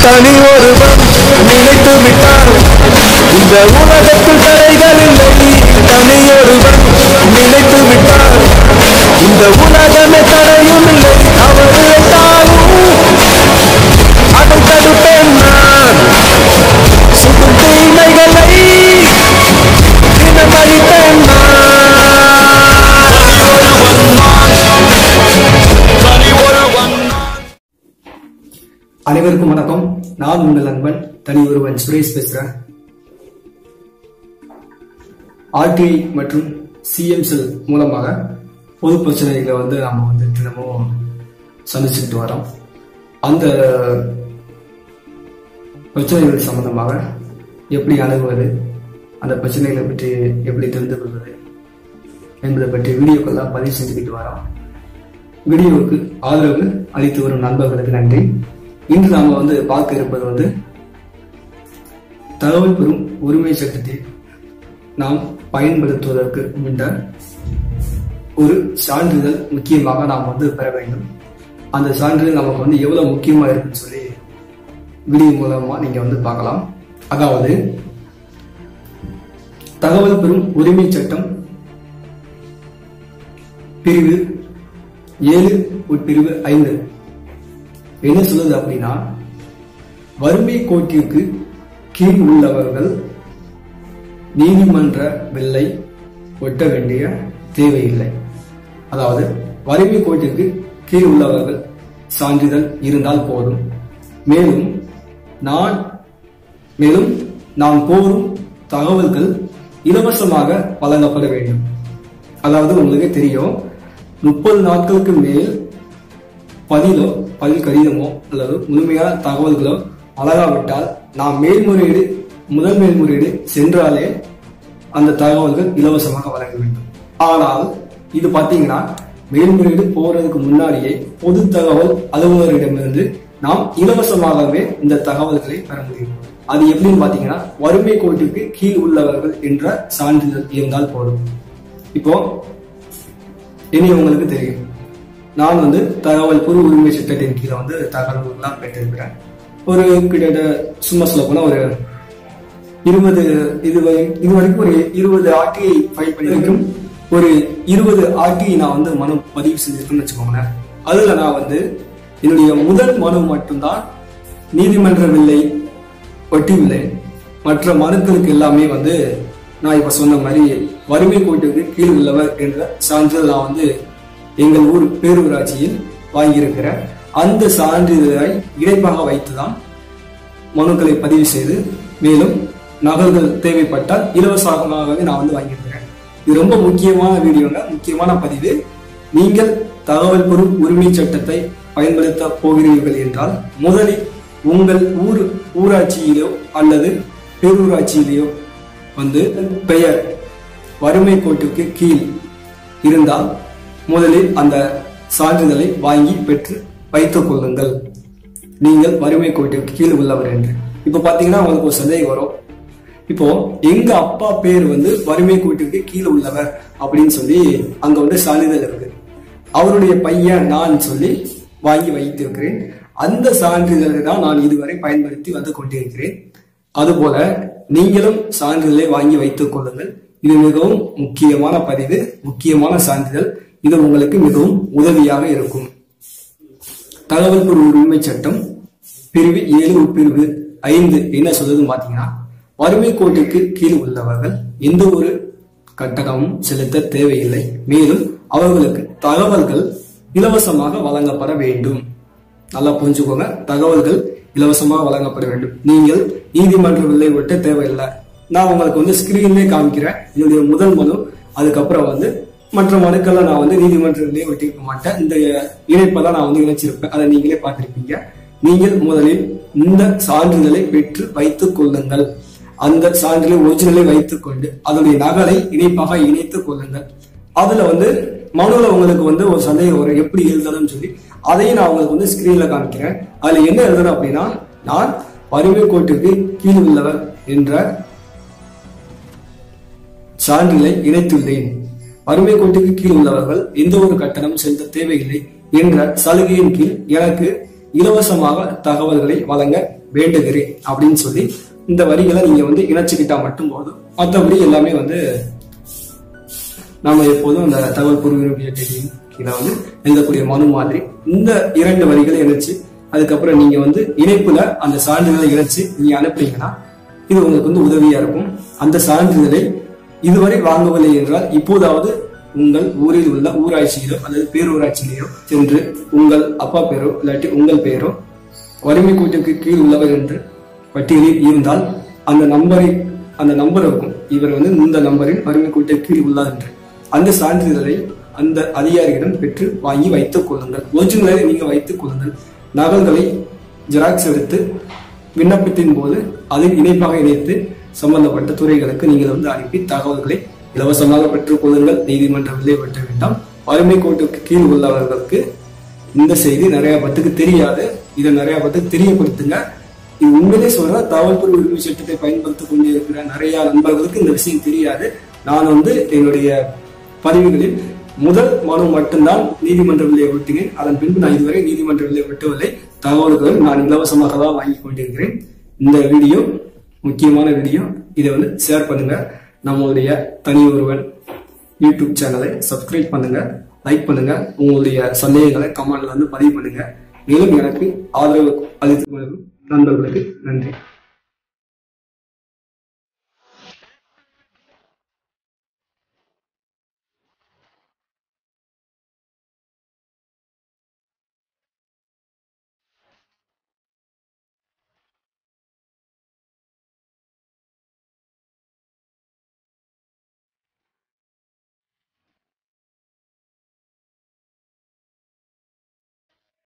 தனி ஒருவன் நினைத்து விட்டான் இந்த உலகத்தில் தடைகள் இல்லை தனி ஒருவன் நினைத்து விட்டான் இந்த உலகமே தடையும் இல்லை அவர் விட்டாலும் அதை தடுப்பேன் நான் சுடும் தீமைகளை தினமளிப்பேன் நான் அனைவருக்கும் வணக்கம் நான் உங்கள் நண்பன் தனி ஒருவன் சுரேஷ் பேசுறேன் ஆர்டிஐ மற்றும் சிஎம்செல் மூலமாக பொது பிரச்சனைகளை வந்து நாம வந்து தினமும் சந்திச்சுட்டு வரோம் அந்த பிரச்சனைகள் சம்பந்தமாக எப்படி அணுகுவது அந்த பிரச்சனைகளை பற்றி எப்படி தெரிந்து கொள்வது என்பதை பற்றி வீடியோக்கெல்லாம் பதிவு செஞ்சுக்கிட்டு வரோம் வீடியோவுக்கு ஆதரவு அளித்து வரும் நண்பர்களுக்கு நன்றி இன்று நாம வந்து பார்க்க இருப்பது வந்து தகவல் பெறும் உரிமை சட்டத்தை நாம் பயன்படுத்துவதற்கு முன்ன ஒரு சான்றிதழ் முக்கியமாக நாம் வந்து பெற வேண்டும் அந்த சான்றிதழ் நமக்கு வந்து எவ்வளவு முக்கியமா இருக்குன்னு சொல்லி வீடியோ மூலமா நீங்க வந்து பார்க்கலாம் அதாவது தகவல் பெறும் உரிமை சட்டம் பிரிவு ஏழு உட்பிரிவு ஐந்து என்ன சொல்லுது அப்படின்னா வறுமை கோட்டிற்கு கீழ் உள்ளவர்கள் நீதிமன்ற பில்லை ஒட்ட வேண்டிய தேவையில்லை அதாவது வறுமை கோட்டிற்கு கீழ் உள்ளவர்கள் சான்றிதழ் இருந்தால் போதும் மேலும் நான் மேலும் நாம் கோரும் தகவல்கள் இலவசமாக வழங்கப்பட வேண்டும் அதாவது உங்களுக்கு தெரியும் முப்பது நாட்களுக்கு மேல் பதிலோ பதில் கடிதமோ அல்லது முழுமையான தகவல்களோ வழங்காவிட்டால் நாம் மேல்முறையீடு முதல் மேல்முறையீடு சென்றாலே அந்த தகவல்கள் இலவசமாக வழங்க வேண்டும் ஆனால் இது பாத்தீங்கன்னா மேல்முறையீடு போறதுக்கு முன்னாடியே பொது தகவல் அலுவலரிடமிருந்து நாம் இலவசமாகவே இந்த தகவல்களை பெற முடியும் அது எப்படின்னு பாத்தீங்கன்னா வறுமை கோட்டிற்கு கீழ் உள்ளவர்கள் என்ற சான்றிதழ் இருந்தால் போதும் இப்போ இனி உங்களுக்கு தெரியும் நான் வந்து தகவல் பொது உரிமை சட்டத்தின் கீழே வந்து தகவல்கள்லாம் பெற்றிருக்கிறேன் ஒரு கிட்டத்தட்ட சும்மா சொல்ல போனா ஒரு இருபது இது வரை- இது வரைக்கும் ஒரு இருபது ஆர்டிஐ ஃபைல் பண்ணிருக்கும் ஒரு இருபது ஆர்டிஐ நான் வந்து மனு பதிவு செஞ்சிருக்கேன்னு வச்சுக்கோங்களேன் அதுல நான் வந்து என்னுடைய முதல் மனு மட்டும்தான் நீதிமன்ற வில்லை ஒட்டியுள்ளேன் மற்ற மனுக்களுக்கு எல்லாமே வந்து நான் இப்ப சொன்ன மாதிரி வறுமை கோட்டுக்கு கீழ் உள்ளவர் என்ற சான்றிதழ் நான் வந்து எங்கள் ஊர் பேரூராட்சியில் வாங்கியிருக்கிறேன் அந்த சான்றிதழை இணைப்பாக வைத்துதான் மனுக்களை பதிவு செய்து மேலும் நகல்கள் தேவைப்பட்டால் இலவசமாகவே நான் வந்து வாங்கியிருக்கிறேன் இது ரொம்ப முக்கியமான வீடியோங்க முக்கியமான பதிவு நீங்கள் தகவல் பொருள் உரிமை சட்டத்தை பயன்படுத்த போகிறீர்கள் என்றால் முதலில் உங்கள் ஊர் ஊராட்சியிலோ அல்லது பேரூராட்சியிலேயோ வந்து பெயர் வறுமை கோட்டுக்கு கீழ் இருந்தால் முதலில் அந்த சான்றிதழை வாங்கி பெற்று வைத்துக் கொள்ளுங்கள் நீங்கள் வறுமை கோட்டிற்கு கீழ் உள்ளவர் என்று இப்ப பாத்தீங்கன்னா உங்களுக்கு ஒரு சந்தேகம் வரும் இப்போ எங்க அப்பா பேர் வந்து வறுமை கோட்டிற்கு கீழ் உள்ளவர் அப்படின்னு சொல்லி அங்க வந்து சான்றிதழ் இருக்கு அவருடைய பையன் நான் சொல்லி வாங்கி வைத்திருக்கிறேன் அந்த சான்றிதழை தான் நான் இதுவரை பயன்படுத்தி வந்து கொண்டிருக்கிறேன் அதுபோல நீங்களும் சான்றிதழை வாங்கி வைத்துக் கொள்ளுங்கள் இது மிகவும் முக்கியமான பதிவு முக்கியமான சான்றிதழ் இது உங்களுக்கு மிகவும் உதவியாக இருக்கும் தகவல் பொருள் உரிமை சட்டம் பிரிவு ஏழு உட்பிரிவு ஐந்து என்ன சொல்லுதுன்னு பாத்தீங்கன்னா வறுமை கோட்டுக்கு கீழ் உள்ளவர்கள் எந்த ஒரு கட்டணமும் செலுத்த தேவையில்லை மேலும் அவர்களுக்கு தகவல்கள் இலவசமாக வழங்கப்பட வேண்டும் நல்லா புரிஞ்சுக்கோங்க தகவல்கள் இலவசமாக வழங்கப்பட வேண்டும் நீங்கள் நீதிமன்ற வில்லை ஒட்ட தேவையில்லை நான் உங்களுக்கு வந்து ஸ்கிரீன்லேயே காமிக்கிறேன் என்னுடைய முதல் மனு அதுக்கப்புறம் வந்து மற்ற மனுக்களை நான் வந்து நீதிமன்றத்திலே ஒட்டியிருக்க மாட்டேன் இந்த இணைப்பை தான் நான் வந்து இணைச்சிருப்பேன் அதை நீங்களே பார்த்திருப்பீங்க நீங்கள் முதலில் இந்த சான்றிதழை பெற்று வைத்துக் கொள்ளுங்கள் அந்த சான்றிதழை ஒரிஜினலை வைத்துக் கொண்டு அதனுடைய நகலை இணைப்பாக இணைத்துக் கொள்ளுங்கள் அதுல வந்து மனுல உங்களுக்கு வந்து ஒரு சந்தேகம் வரும் எப்படி எழுதணும்னு சொல்லி அதையும் நான் உங்களுக்கு வந்து ஸ்கிரீன்ல காமிக்கிறேன் அதுல என்ன எழுதணும் அப்படின்னா நான் வறுமை கோட்டுக்கு கீழ் உள்ளவர் என்ற சான்றிதழை இணைத்துள்ளேன் வறுமை கோட்டுக்கு கீழ் உள்ளவர்கள் எந்த ஒரு கட்டணம் செலுத்த தேவையில்லை என்ற சலுகையின் கீழ் எனக்கு இலவசமாக தகவல்களை வழங்க வேண்டுகிறேன் அப்படின்னு சொல்லி இந்த வரிகளை நீங்க வந்து இணைச்சுக்கிட்டா மட்டும் போதும் மற்றபடி எல்லாமே வந்து நாம எப்போதும் அந்த தகவல் பூர்வீக கீழே வந்து எழுதக்கூடிய மனு மாதிரி இந்த இரண்டு வரிகளை இணைச்சு அதுக்கப்புறம் நீங்க வந்து இணைப்புல அந்த சான்றிதழை இணைச்சு நீங்க அனுப்புறீங்கன்னா இது உங்களுக்கு வந்து உதவியா இருக்கும் அந்த சான்றிதழை இதுவரை வாங்கவில்லை என்றால் இப்போதாவது உங்கள் ஊரில் உள்ள ஊராட்சியிலோ அல்லது பேரூராட்சியிலோ சென்று உங்கள் அப்பா பேரோ இல்லாட்டி உங்கள் பேரோ வறுமை கூட்டுக்கு கீழ் உள்ளவர் என்று பட்டியலில் இருந்தால் அந்த நம்பரை அந்த நம்பர் இருக்கும் இவர் வந்து இந்த நம்பரில் வறுமை கூட்டுக்கு கீழ் உள்ளார் என்று அந்த சான்றிதழை அந்த அதிகாரியிடம் பெற்று வாங்கி வைத்துக் கொள்ளுங்கள் ஒரிஜினலை நீங்க வைத்துக் கொள்ளுங்கள் நகல்களை ஜெராக்ஸ் எடுத்து விண்ணப்பத்தின் போது அதில் இணைப்பாக இணைத்து சம்பந்தப்பட்ட துறைகளுக்கு நீங்கள் வந்து அனுப்பி தகவல்களை இலவசமாக பெற்றுக் கொள்ளுங்கள் நீதிமன்றம் வெளியேற்ற வேண்டாம் வறுமை கோட்டுக்கு கீழ் உள்ளவர்களுக்கு இந்த செய்தி நிறைய பத்துக்கு தெரியாது இதை நிறைய பத்துக்கு தெரியப்படுத்துங்க இது உண்மையிலே சொல்ற தகவல்துறை உரிமை சட்டத்தை பயன்படுத்திக் கொண்டு இருக்கிற நிறைய நண்பர்களுக்கு இந்த விஷயம் தெரியாது நான் வந்து என்னுடைய பதிவுகளில் முதல் மனு மட்டும்தான் நீதிமன்றத்திலே விட்டினேன் அதன் பின்பு நான் இதுவரை நீதிமன்றத்திலே விட்டவில்லை தகவல்கள் நான் இலவசமாக தான் வாங்கி கொண்டிருக்கிறேன் இந்த வீடியோ முக்கியமான வீடியோ இதை வந்து ஷேர் பண்ணுங்க நம்மளுடைய தனி ஒருவன் யூடியூப் சேனலை சப்ஸ்கிரைப் பண்ணுங்க லைக் பண்ணுங்க உங்களுடைய சந்தேகங்களை கமெண்ட்ல வந்து பதிவு பண்ணுங்க மேலும் எனக்கு ஆதரவு அளித்து கொண்டிருக்கும் நண்பர்களுக்கு நன்றி